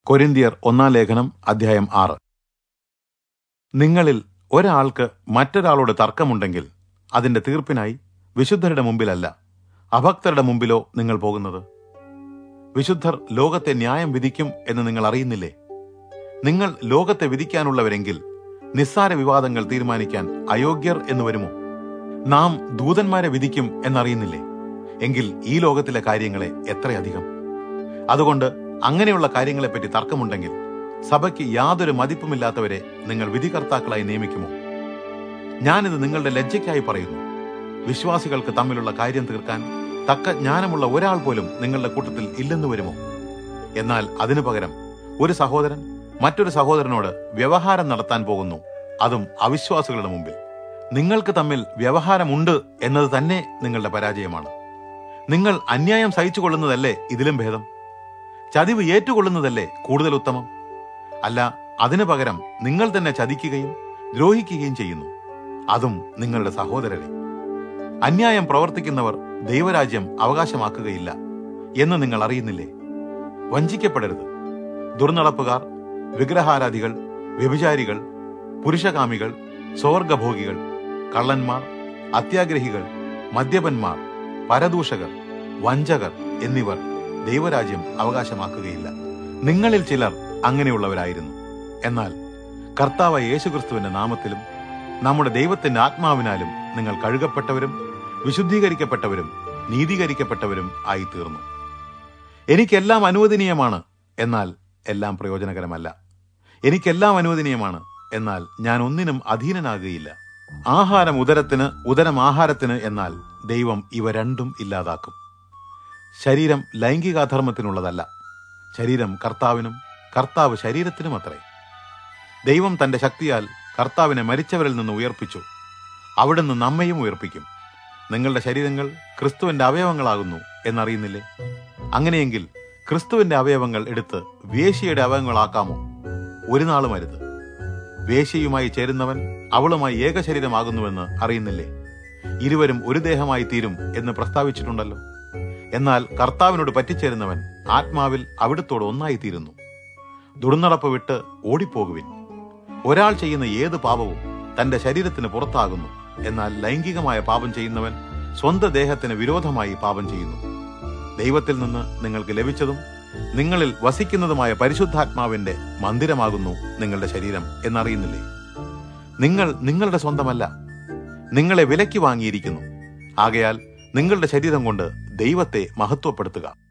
കൊരിന്തിയർ ഒന്നാം ലേഖനം അധ്യായം ആറ് നിങ്ങളിൽ ഒരാൾക്ക് മറ്റൊരാളോട് തർക്കമുണ്ടെങ്കിൽ അതിന്റെ തീർപ്പിനായി വിശുദ്ധരുടെ മുമ്പിലല്ല അഭക്തരുടെ മുമ്പിലോ നിങ്ങൾ പോകുന്നത് വിശുദ്ധർ ലോകത്തെ ന്യായം വിധിക്കും എന്ന് നിങ്ങൾ അറിയുന്നില്ലേ നിങ്ങൾ ലോകത്തെ വിധിക്കാനുള്ളവരെങ്കിൽ നിസ്സാര വിവാദങ്ങൾ തീരുമാനിക്കാൻ അയോഗ്യർ എന്ന് വരുമോ നാം ദൂതന്മാരെ വിധിക്കും എന്നറിയുന്നില്ലേ എങ്കിൽ ഈ ലോകത്തിലെ കാര്യങ്ങളെ എത്രയധികം അതുകൊണ്ട് അങ്ങനെയുള്ള കാര്യങ്ങളെപ്പറ്റി തർക്കമുണ്ടെങ്കിൽ സഭയ്ക്ക് യാതൊരു മതിപ്പുമില്ലാത്തവരെ നിങ്ങൾ വിധികർത്താക്കളായി നിയമിക്കുമോ ഞാനിത് നിങ്ങളുടെ ലജ്ജയ്ക്കായി പറയുന്നു വിശ്വാസികൾക്ക് തമ്മിലുള്ള കാര്യം തീർക്കാൻ തക്ക ജ്ഞാനമുള്ള ഒരാൾ പോലും നിങ്ങളുടെ കൂട്ടത്തിൽ ഇല്ലെന്ന് വരുമോ എന്നാൽ അതിനു പകരം ഒരു സഹോദരൻ മറ്റൊരു സഹോദരനോട് വ്യവഹാരം നടത്താൻ പോകുന്നു അതും അവിശ്വാസികളുടെ മുമ്പിൽ നിങ്ങൾക്ക് തമ്മിൽ വ്യവഹാരമുണ്ട് എന്നത് തന്നെ നിങ്ങളുടെ പരാജയമാണ് നിങ്ങൾ അന്യായം സഹിച്ചു കൊള്ളുന്നതല്ലേ ഇതിലും ഭേദം ചതിവ് ഏറ്റുകൊള്ളുന്നതല്ലേ കൂടുതൽ ഉത്തമം അല്ല അതിനു പകരം നിങ്ങൾ തന്നെ ചതിക്കുകയും ദ്രോഹിക്കുകയും ചെയ്യുന്നു അതും നിങ്ങളുടെ സഹോദരരെ അന്യായം പ്രവർത്തിക്കുന്നവർ ദൈവരാജ്യം അവകാശമാക്കുകയില്ല എന്ന് നിങ്ങൾ അറിയുന്നില്ലേ വഞ്ചിക്കപ്പെടരുത് ദുർനടപ്പുകാർ വിഗ്രഹാരാധികൾ വ്യഭിചാരികൾ പുരുഷകാമികൾ സ്വർഗഭോഗികൾ കള്ളന്മാർ അത്യാഗ്രഹികൾ മദ്യപന്മാർ പരദൂഷകർ വഞ്ചകർ എന്നിവർ ദൈവരാജ്യം അവകാശമാക്കുകയില്ല നിങ്ങളിൽ ചിലർ അങ്ങനെയുള്ളവരായിരുന്നു എന്നാൽ കർത്താവ് യേശുക്രിസ്തുവിന്റെ നാമത്തിലും നമ്മുടെ ദൈവത്തിന്റെ ആത്മാവിനാലും നിങ്ങൾ കഴുകപ്പെട്ടവരും വിശുദ്ധീകരിക്കപ്പെട്ടവരും നീതീകരിക്കപ്പെട്ടവരും ആയി തീർന്നു എനിക്കെല്ലാം അനുവദനീയമാണ് എന്നാൽ എല്ലാം പ്രയോജനകരമല്ല എനിക്കെല്ലാം അനുവദനീയമാണ് എന്നാൽ ഞാൻ ഒന്നിനും അധീനനാകുകയില്ല ആഹാരം ഉദരത്തിന് ഉദരം ആഹാരത്തിന് എന്നാൽ ദൈവം ഇവ രണ്ടും ഇല്ലാതാക്കും ശരീരം ലൈംഗികാധർമ്മത്തിനുള്ളതല്ല ശരീരം കർത്താവിനും കർത്താവ് ശരീരത്തിനും അത്രേ ദൈവം തന്റെ ശക്തിയാൽ കർത്താവിനെ മരിച്ചവരിൽ നിന്ന് ഉയർപ്പിച്ചു അവിടുന്ന് നമ്മയും ഉയർപ്പിക്കും നിങ്ങളുടെ ശരീരങ്ങൾ ക്രിസ്തുവിന്റെ അവയവങ്ങളാകുന്നു എന്നറിയുന്നില്ലേ അങ്ങനെയെങ്കിൽ ക്രിസ്തുവിന്റെ അവയവങ്ങൾ എടുത്ത് വേശ്യയുടെ അവയവങ്ങളാക്കാമോ ഒരു നാളും അരുത് വേശ്യയുമായി ചേരുന്നവൻ അവളുമായി ഏകശരീരമാകുന്നുവെന്ന് അറിയുന്നില്ലേ ഇരുവരും ഒരു ദേഹമായി തീരും എന്ന് പ്രസ്താവിച്ചിട്ടുണ്ടല്ലോ എന്നാൽ കർത്താവിനോട് പറ്റിച്ചേരുന്നവൻ ആത്മാവിൽ അവിടുത്തോട് ഒന്നായി തീരുന്നു ദുർനടപ്പ് വിട്ട് ഓടിപ്പോകുവിൻ ഒരാൾ ചെയ്യുന്ന ഏത് പാപവും തന്റെ ശരീരത്തിന് പുറത്താകുന്നു എന്നാൽ ലൈംഗികമായ പാപം ചെയ്യുന്നവൻ സ്വന്തം ദേഹത്തിന് വിരോധമായി പാപം ചെയ്യുന്നു ദൈവത്തിൽ നിന്ന് നിങ്ങൾക്ക് ലഭിച്ചതും നിങ്ങളിൽ വസിക്കുന്നതുമായ പരിശുദ്ധാത്മാവിന്റെ മന്ദിരമാകുന്നു നിങ്ങളുടെ ശരീരം എന്നറിയുന്നില്ലേ നിങ്ങൾ നിങ്ങളുടെ സ്വന്തമല്ല നിങ്ങളെ വിലയ്ക്ക് വാങ്ങിയിരിക്കുന്നു ആകയാൽ നിങ്ങളുടെ ശരീരം കൊണ്ട് ദൈവത്തെ മഹത്വപ്പെടുത്തുക